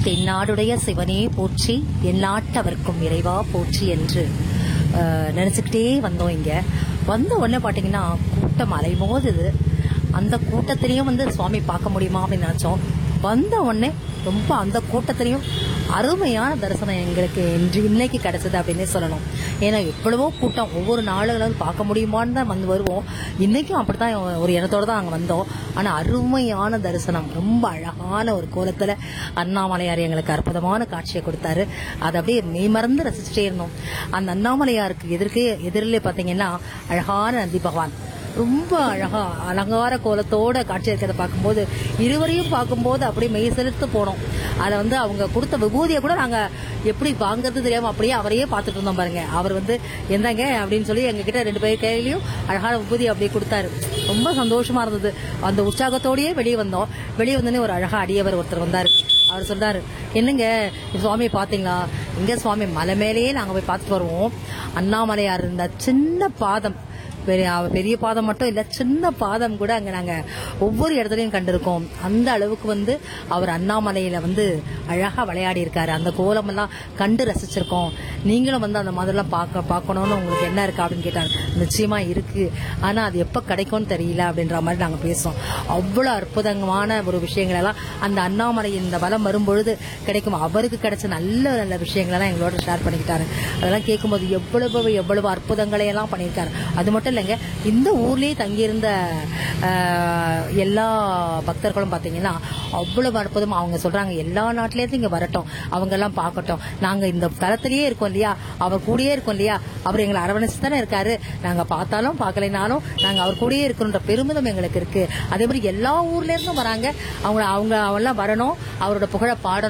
தென்னாடுடைய சிவனே போற்றி எந்நாட்டவர்க்கும் இறைவா போற்றி என்று அஹ், நினைச்சுக்கிட்டே வந்தோம் இங்க வந்த உடனே பாத்தீங்கன்னா கூட்டம் அலைமோதுது அந்த கூட்டத்திலையும் வந்து சுவாமி பார்க்க முடியுமா அப்படின்னு நினைச்சோம் வந்த உடனே ரொம்ப அந்த கூட்டத்திலையும் அருமையான தரிசனம் எங்களுக்கு இன்று இன்னைக்கு கிடைச்சது அப்படின்னே சொல்லணும் ஏன்னா எவ்வளவோ கூட்டம் ஒவ்வொரு நாளுகளும் பார்க்க முடியுமான்னு தான் வந்து வருவோம் இன்னைக்கும் அப்படித்தான் ஒரு இடத்தோட தான் அங்கே வந்தோம் ஆனா அருமையான தரிசனம் ரொம்ப அழகான ஒரு கோலத்துல அண்ணாமலையார் எங்களுக்கு அற்புதமான காட்சியை கொடுத்தாரு அதை அப்படியே மெய்மறந்து ரசிச்சுட்டே இருந்தோம் அந்த அண்ணாமலையாருக்கு எதிர்க்கே எதிரிலே பாத்தீங்கன்னா அழகான நந்தி பகவான் ரொம்ப அழகா அலங்கார கோலத்தோட காட்சி இருக்கிறத பார்க்கும்போது இருவரையும் பார்க்கும்போது அப்படியே மெய் செலுத்து போனோம் அதை வந்து அவங்க கொடுத்த விபூதியை கூட நாங்க எப்படி வாங்குறது தெரியாம அப்படியே அவரையே பார்த்துட்டு இருந்தோம் பாருங்க அவர் வந்து எந்தாங்க அப்படின்னு சொல்லி எங்க கிட்ட ரெண்டு பேர் கையிலயும் அழகான விபூதி அப்படியே கொடுத்தாரு ரொம்ப சந்தோஷமா இருந்தது அந்த உற்சாகத்தோடயே வெளியே வந்தோம் வெளியே வந்தோடனே ஒரு அழகா அடியவர் ஒருத்தர் வந்தாரு அவர் சொல்றாரு என்னங்க சுவாமியை பாத்தீங்களா இங்க சுவாமி மலை மேலேயே நாங்க போய் பார்த்துட்டு வருவோம் அண்ணாமலையார் இருந்த சின்ன பாதம் பெரிய அவ- பெரிய பாதம் மட்டும் இல்ல சின்ன பாதம் கூட அங்க நாங்க ஒவ்வொரு இடத்துலயும் கண்டிருக்கோம் அந்த அளவுக்கு வந்து அவர் அண்ணாமலையில வந்து அழகா விளையாடி இருக்காரு அந்த கோலம் எல்லாம் கண்டு ரசிச்சிருக்கோம் நீங்களும் வந்து அந்த மாதிரிலாம் பார்க்க பார்க்கணும்னு உங்களுக்கு என்ன இருக்கு அப்படின்னு கேட்டாங்க நிச்சயமா இருக்கு ஆனா அது எப்ப கிடைக்கும்னு தெரியல அப்படின்ற மாதிரி நாங்க பேசோம் அவ்வளவு அற்புதமான ஒரு விஷயங்கள் எல்லாம் அந்த அண்ணாமலை இந்த பலம் வரும்பொழுது கிடைக்கும் அவருக்கு கிடைச்ச நல்ல நல்ல விஷயங்கள் எல்லாம் எங்களோட ஷேர் பண்ணிக்கிட்டாரு அதெல்லாம் கேட்கும்போது எவ்வளவு எவ்வளவு அற்புதங்களை எல்லாம் பண்ணியிருக்காரு அது மட்டும் இல்லைங்க இந்த ஊர்லயே தங்கியிருந்த ஆஹ், எல்லா பக்தர்களும் பாத்தீங்கன்னா அவ்வளவு அற்புதம் அவங்க சொல்றாங்க எல்லா நாட்டில இருந்து இங்க வரட்டும் அவங்க எல்லாம் பார்க்கட்டும் நாங்க இந்த தளத்திலேயே இருக்கோம் இல்லையா அவர் கூடயே இருக்கோம் இல்லையா அவர் எங்களை அரவணைச்சு தானே இருக்காரு நாங்க பார்த்தாலும் பார்க்கலைனாலும் நாங்க அவர் கூடயே இருக்கணுன்ற பெருமிதம் எங்களுக்கு இருக்கு அதே மாதிரி எல்லா ஊர்ல இருந்தும் வராங்க அவங்க அவங்க அவெல்லாம் வரணும் அவரோட புகழ பாடணும்